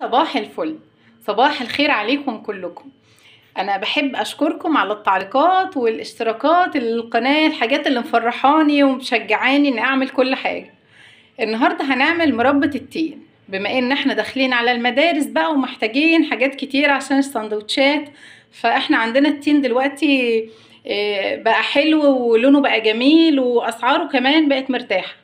صباح الفل صباح الخير عليكم كلكم انا بحب اشكركم على التعليقات والاشتراكات القناة الحاجات اللي مفرحاني ومشجعاني اني اعمل كل حاجة النهاردة هنعمل مربى التين بما ان احنا داخلين على المدارس بقى ومحتاجين حاجات كتير عشان السندوتشات فاحنا عندنا التين دلوقتي آه، بقى حلو ولونه بقى جميل واسعاره كمان بقت مرتاحة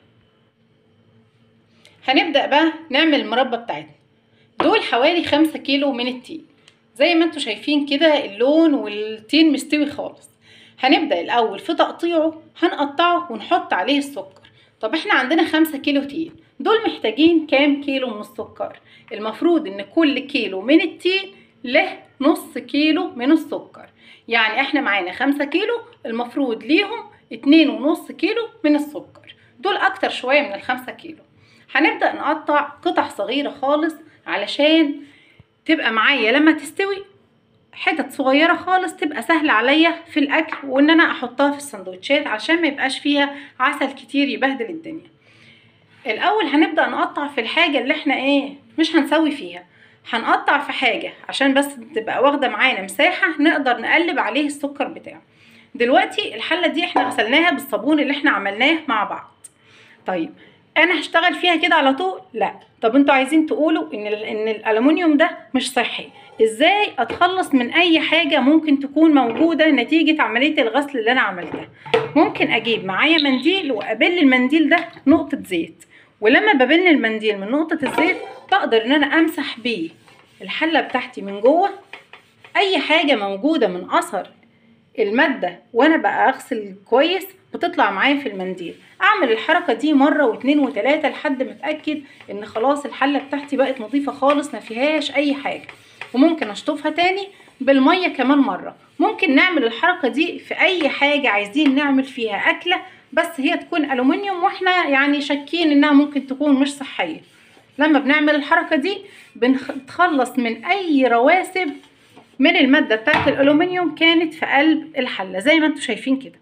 هنبدأ بقى نعمل المربى بتاعتنا دول حوالي خمسة كيلو من التين زي ما انتوا شايفين كده اللون والتين مستوي خالص هنبدأ الأول في تقطيعه هنقطعه ونحط عليه السكر طب احنا عندنا خمسة كيلو تين دول محتاجين كام كيلو من السكر المفروض ان كل كيلو من التين له نص كيلو من السكر يعني احنا معانا خمسة كيلو المفروض ليهم اتنين ونص كيلو من السكر دول اكتر شوية من الخمسة كيلو هنبدأ نقطع قطع صغيرة خالص علشان تبقى معايا لما تستوي حتت صغيرة خالص تبقى سهلة عليا في الأكل وإن أنا أحطها في السندوتشات عشان ما يبقاش فيها عسل كتير يبهدل الدنيا الأول هنبدأ نقطع في الحاجة اللي احنا ايه مش هنسوي فيها هنقطع في حاجة عشان بس تبقى واخدة معانا مساحة نقدر نقلب عليه السكر بتاعه دلوقتي الحلة دي احنا غسلناها بالصابون اللي احنا عملناه مع بعض طيب انا هشتغل فيها كده على طول لا طب انتوا عايزين تقولوا ان ال- ان الالومنيوم ده مش صحي ازاي اتخلص من اي حاجه ممكن تكون موجوده نتيجه عمليه الغسل اللي انا عملتها ممكن اجيب معايا منديل وابل المنديل ده نقطه زيت ولما ببل المنديل من نقطه الزيت بقدر ان انا امسح بيه الحله بتاعتي من جوه اي حاجه موجوده من اثر المادة وانا بقى اغسل كويس بتطلع معايا في المنديل اعمل الحركة دي مرة واتنين وتلاتة لحد ما اتأكد ان خلاص الحلة بتاعتي بقت نظيفة خالص ما فيهاش اي حاجة وممكن اشطفها تاني بالمية كمان مرة ممكن نعمل الحركة دي في اي حاجة عايزين نعمل فيها اكلة بس هي تكون الومنيوم واحنا يعني شاكين انها ممكن تكون مش صحية لما بنعمل الحركة دي بنتخلص من اي رواسب من المادة بتاعت الألومنيوم كانت في قلب الحلة زي ما انتوا شايفين كده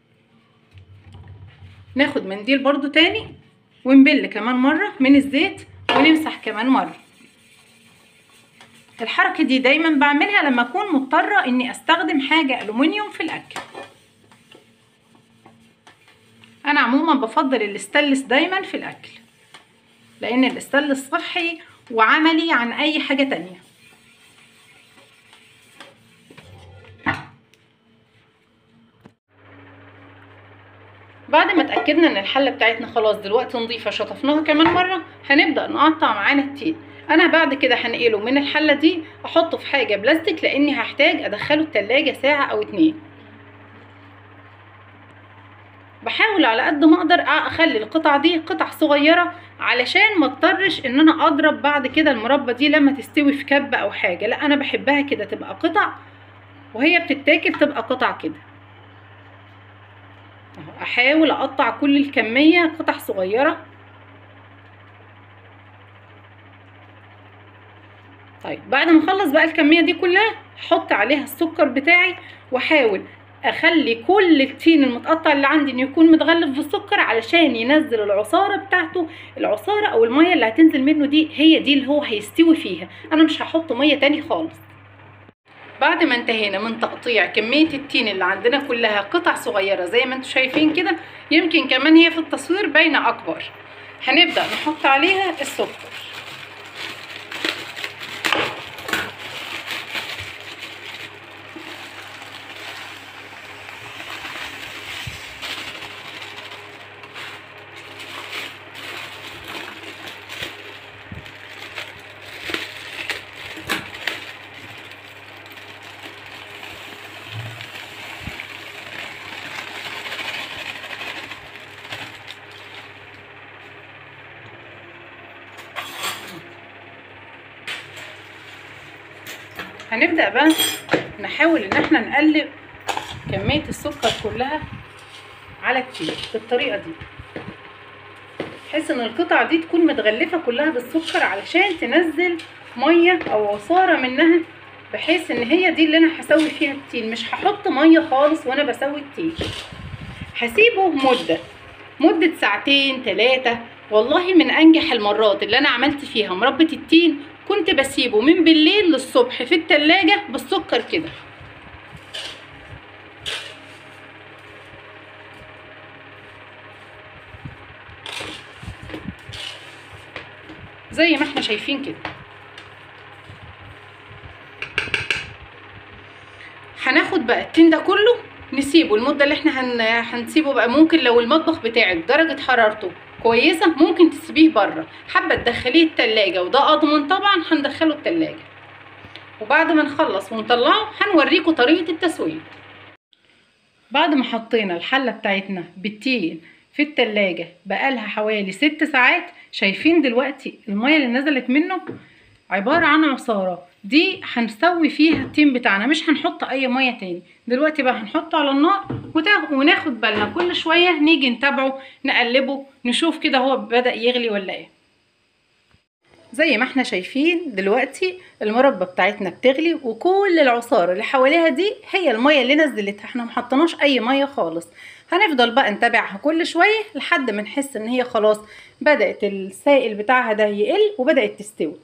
ناخد منديل برضو تاني ونبل كمان مرة من الزيت ونمسح كمان مرة الحركة دي دايما بعملها لما أكون مضطرة إني أستخدم حاجة ألومنيوم في الأكل أنا عموما بفضل الاستانلس دايما في الأكل لأن الاستانلس صحي وعملي عن أي حاجة تانية بعد ما اتاكدنا ان الحله بتاعتنا خلاص دلوقتي نظيفه شطفناها كمان مره هنبدا نقطع معانا التين انا بعد كده هنقله من الحله دي احطه في حاجه بلاستيك لاني هحتاج ادخله التلاجة ساعه او اتنين بحاول على قد ما اقدر اخلي القطع دي قطع صغيره علشان ما اضطرش ان انا اضرب بعد كده المربى دي لما تستوي في كب او حاجه لا انا بحبها كده تبقى قطع وهي بتتاكل تبقى قطع كده اهو احاول اقطع كل الكميه قطع صغيره طيب بعد ما اخلص بقى الكميه دي كلها احط عليها السكر بتاعي واحاول اخلي كل التين المتقطع اللي عندي انه يكون متغلف بالسكر علشان ينزل العصاره بتاعته العصاره او الميه اللي هتنزل منه دي هي دي اللي هو هيستوي فيها انا مش هحط ميه تاني خالص بعد ما انتهينا من تقطيع كمية التين اللي عندنا كلها قطع صغيرة زي ما انتم شايفين كده يمكن كمان هي في التصوير باينة أكبر هنبدأ نحط عليها السكر هنبدأ بقى نحاول ان احنا نقلب كمية السكر كلها على التين بالطريقة دي بحيث ان القطع دي تكون متغلفة كلها بالسكر علشان تنزل مية او عصارة منها بحيث ان هي دي اللي انا هسوي فيها التين مش هحط مية خالص وانا بسوي التين هسيبه مدة مدة ساعتين تلاتة والله من انجح المرات اللي انا عملت فيها مربى التين كنت بسيبه من بالليل للصبح في التلاجة بالسكر كده زي ما احنا شايفين كده هناخد بقى التين ده كله نسيبه المدة اللي احنا هن... هنسيبه بقى ممكن لو المطبخ بتاعك درجة حرارته كويسة ممكن تسيبيه بره حابة تدخليه التلاجة وده اضمن طبعا هندخله التلاجة وبعد ما نخلص ونطلعه هنوريكم طريقة التسوية بعد ما حطينا الحلة بتاعتنا بالتين في التلاجة بقالها حوالي ست ساعات شايفين دلوقتي المية اللي نزلت منه عبارة عن عصارة دي هنسوي فيها التين بتاعنا مش هنحط اي مية تاني دلوقتي بقى هنحطه على النار وناخد بالنا كل شوية نيجي نتابعه نقلبه نشوف كده هو بدأ يغلي ولا ايه زي ما احنا شايفين دلوقتي المربى بتاعتنا بتغلي وكل العصارة اللي حواليها دي هي المية اللي نزلتها احنا محطناش اي مية خالص هنفضل بقى نتابعها كل شوية لحد ما نحس ان هي خلاص بدأت السائل بتاعها ده يقل وبدأت تستوي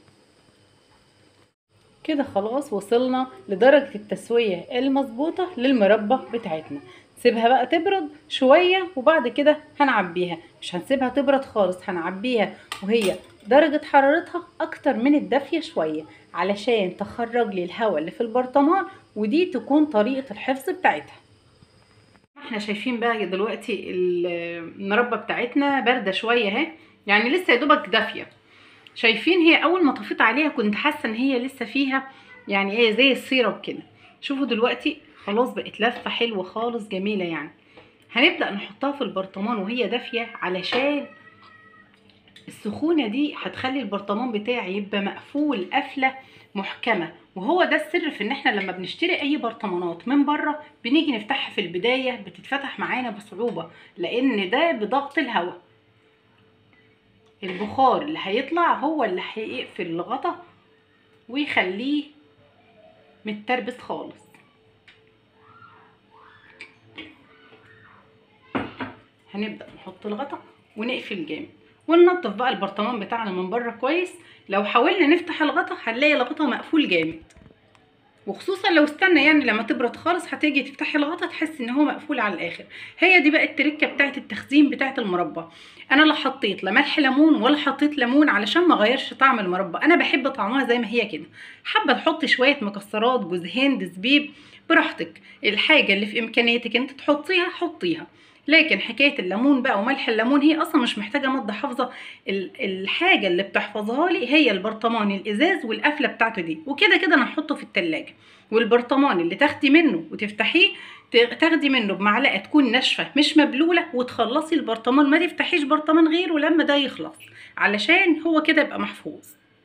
كده خلاص وصلنا لدرجة التسوية المظبوطة للمربى بتاعتنا سيبها بقى تبرد شوية وبعد كده هنعبيها مش هنسيبها تبرد خالص هنعبيها وهي درجة حرارتها أكتر من الدافية شوية علشان تخرج لي الهواء اللي في البرطمان ودي تكون طريقة الحفظ بتاعتها احنا شايفين بقى دلوقتي المربى بتاعتنا باردة شوية اهي يعني لسه يا دوبك دافية شايفين هي اول ما طفيت عليها كنت حاسه ان هي لسه فيها يعني ايه زي السيرب كده شوفوا دلوقتي خلاص بقت لفه حلوه خالص جميله يعني هنبدا نحطها في البرطمان وهي دافيه علشان السخونه دي هتخلي البرطمان بتاعي يبقى مقفول قفله محكمه وهو ده السر في ان احنا لما بنشتري اي برطمانات من بره بنيجي نفتحها في البدايه بتتفتح معانا بصعوبه لان ده بضغط الهواء البخار اللي هيطلع هو اللي هيقفل الغطا ويخليه متربس خالص هنبدأ نحط الغطا ونقفل جامد وننضف بقى البرطمان بتاعنا من بره كويس لو حاولنا نفتح الغطا هنلاقي الغطا مقفول جامد وخصوصا لو استنى يعني لما تبرد خالص هتيجي تفتحي الغطا تحسي ان هو مقفول على الاخر هي دي بقى التركه بتاعه التخزين بتاعه المربى انا لا حطيت لا ملح ليمون ولا حطيت ليمون علشان ما اغيرش طعم المربى انا بحب طعمها زي ما هي كده حابه تحطي شويه مكسرات جوز هند زبيب براحتك الحاجه اللي في امكانيتك انت تحطيها حطيها لكن حكايه الليمون بقى وملح الليمون هي اصلا مش محتاجه ماده حافظه الحاجه اللي بتحفظها لي هي البرطمان الازاز والقفله بتاعته دي وكده كده انا هحطه في التلاجة والبرطمان اللي تاخدي منه وتفتحيه تاخدي منه بمعلقه تكون ناشفه مش مبلوله وتخلصي البرطمان ما تفتحيش برطمان غيره لما ده يخلص علشان هو كده يبقى محفوظ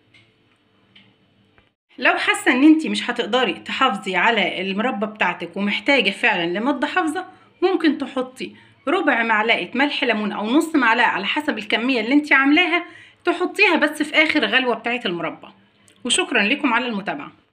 لو حاسه ان انت مش هتقدري تحافظي على المربى بتاعتك ومحتاجه فعلا لماده حافظه ممكن تحطي ربع معلقه ملح ليمون او نص معلقه على حسب الكميه اللي انت عاملاها تحطيها بس في اخر غلوه بتاعه المربى وشكرا لكم على المتابعه